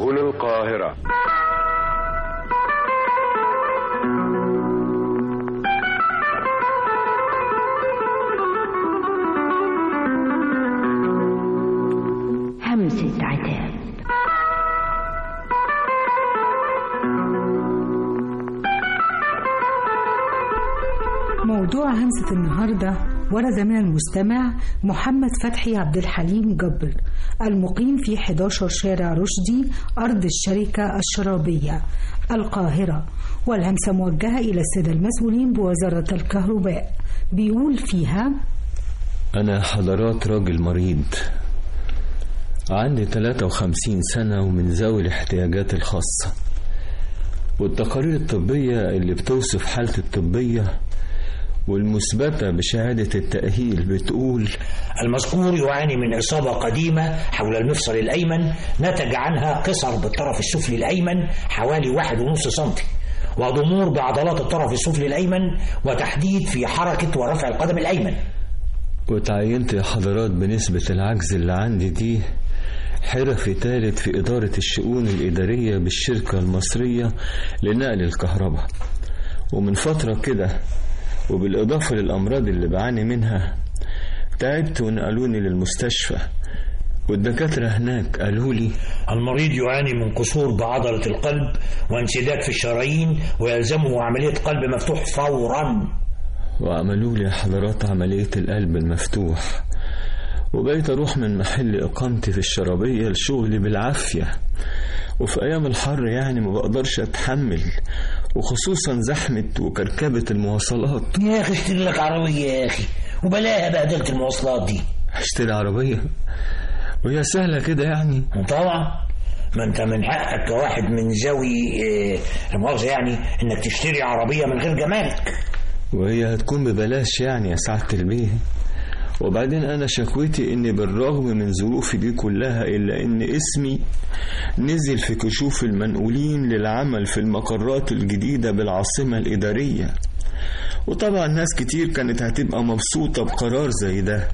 سهل القاهرة همسة عتاب موضوع همسة النهاردة ورد من المستمع محمد فتحي عبد الحليم جبر المقيم في 11 شارع رشدي أرض الشركة الشرابية القاهرة والهمسة موجهة إلى السادة المسؤولين بوزارة الكهرباء بيقول فيها أنا حضرات راجل مريض عندي 53 سنة ومن ذوي الاحتياجات الخاصة والتقارير الطبية اللي بتوصف حالتي الطبية والمثبتة بشهادة التأهيل بتقول المذكور يعاني من إصابة قديمة حول المفصل الأيمن نتج عنها قصر بالطرف السفلي الأيمن حوالي واحد ونص سنتي وضمور بعضلات الطرف السفلي الأيمن وتحديد في حركة ورفع القدم الأيمن وتعينت يا حضرات بنسبة العجز اللي عندي دي حرفي ثالث في إدارة الشؤون الإدارية بالشركة المصرية لنقل الكهرباء ومن فترة كده وبالإضافة للأمراض اللي بعاني منها تعبت ونقلوني للمستشفى والدكاترة هناك قالوا لي المريض يعاني من قصور بعضلة القلب وانسداد في الشرايين ويلزمه عملية قلب مفتوح فورا وعملوا لي حضرات عملية القلب المفتوح وبقيت أروح من محل إقامتي في الشرابية لشغلي بالعافية وفي أيام الحر يعني ما بقدرش أتحمل وخصوصا زحمة وكركبة المواصلات يا أخي اشتري لك عربية يا أخي وبلاها بهدلة المواصلات دي اشتري عربية وهي سهلة كده يعني طبعا ما انت من حقك كواحد من ذوي اه المؤاخذة يعني انك تشتري عربية من غير جمارك وهي هتكون ببلاش يعني يا سعادة البيه وبعدين أنا شكوتي إن بالرغم من ظروفي دي كلها إلا إن اسمي نزل في كشوف المنقولين للعمل في المقرات الجديدة بالعاصمة الإدارية وطبعا ناس كتير كانت هتبقى مبسوطة بقرار زي ده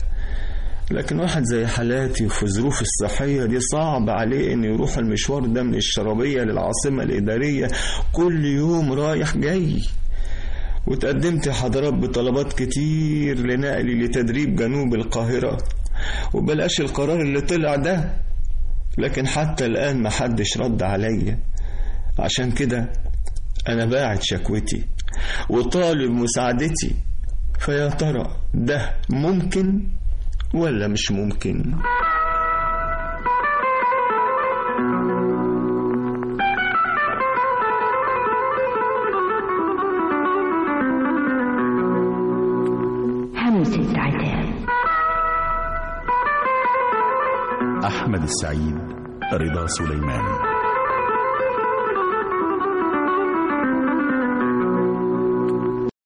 لكن واحد زي حالاتي وفي ظروف الصحية دي صعب عليه إنه يروح المشوار ده من الشرابية للعاصمة الإدارية كل يوم رايح جاي وتقدمت حضرات بطلبات كتير لنقلي لتدريب جنوب القاهرة وبلاش القرار اللي طلع ده لكن حتى الآن محدش رد عليا عشان كده أنا باعت شكوتي وطالب مساعدتي فيا ترى ده ممكن ولا مش ممكن همسة عتاب أحمد السعيد رضا سليمان